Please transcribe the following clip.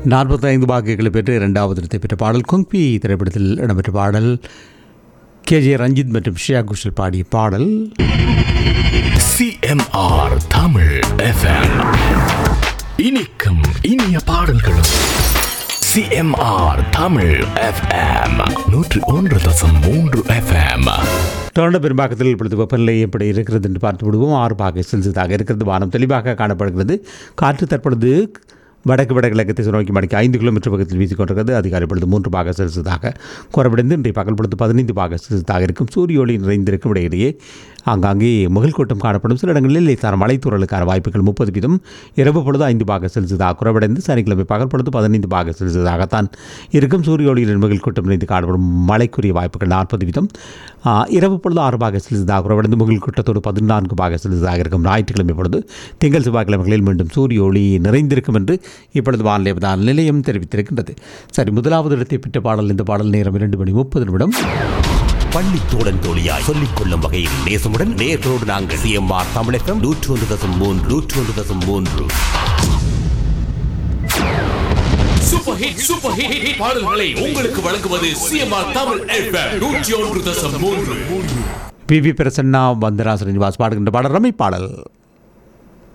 நாற்பத்தைந்து வாக்குகளை பெற்று இரண்டாவது இடத்தை பெற்ற பாடல் குங்பி திரைப்படத்தில் இடம்பெற்ற பாடல் கே ஜே ரஞ்சித் மற்றும் ஷியா குஷல் பாடிய பாடல் சிஎம்ஆர் தமிழ் எஃப்எம் இனிக்கும் இனிய பாடல்களும் சிஎம்ஆர் தமிழ் எஃப்எம் நூற்று ஒன்று தசம் மூன்று எஃப்எம் தொடர்ந்த பெரும்பாக்கத்தில் இப்பொழுது வெப்பநிலை எப்படி இருக்கிறது என்று பார்த்து விடுவோம் ஆறு பாகை செல்சியஸாக இருக்கிறது வானம் தெளிவாக காணப்படுகிறது காற்று தற்பொழுது வடக்கு வடகிழக்கு திசை நோக்கி மணிக்கு ஐந்து கிலோமீட்டர் பக்கத்தில் வீசிக்கொண்டிருக்கிறது அதிகாலை பொழுது மூன்று பாக செல்சியஸாக குறைவடைந்து இன்றைய பகல் பொழுது பதினைந்து பாக செல்சியஸாக இருக்கும் சூரிய ஒளி நிறைந்திருக்கும் இடையிலேயே ஆங்காங்கே முகில் கூட்டம் காணப்படும் சில இடங்களில் லேசான மலைத்தூரலுக்கான வாய்ப்புகள் முப்பது வீதம் இரவு பொழுது ஐந்து பாக செல்சியஸாக குறைவடைந்து சனிக்கிழமை பகல் பொழுது பதினைந்து பாக செல்சியஸாகத்தான் இருக்கும் சூரிய ஒளியில் முகில் கூட்டம் நிறைந்து காணப்படும் மழைக்குரிய வாய்ப்புகள் நாற்பது வீதம் ஆ, இரவு பொழுது ஆறு பாக செல்சியஸாக குறைவடைந்து முகில் கூட்டத்தோடு பதினான்கு பாக செல்சியஸாக இருக்கும் ஞாயிற்றுக்கிழமை பொழுது திங்கள் செவ்வாய்க்கிழமைகளில் மீண்டும் சூரிய ஒளி நிறைந்திருக்கும் என்று இப்பொழுது வானிலை ஆய்வு நிலையம் தெரிவித்திருக்கின்றது சரி முதலாவது இடத்தை பெற்ற பாடல் இந்த பாடல் நேரம் இரண்டு மணி முப்பது நிமிடம் பள்ளி தோழன் தோழியாய் சொல்லிக் கொள்ளும் வகையில் நேசமுடன் நேர்களோடு நாங்கள் சிஎம்ஆர் தமிழகம் நூற்று ஒன்று தசம் மூன்று நூற்று ஒன்று தசம் மூன்று super hit super hit hit பாடல்களை உங்களுக்கு வழங்குவது சிஎம்ஆர் தமிழ் எஃப்எம் நூற்றி ஒன்று தசம் மூன்று பி வி பிரசன்னா வந்தனா ஸ்ரீனிவாஸ் பாடுகின்ற பாடல் ரமை பாடல்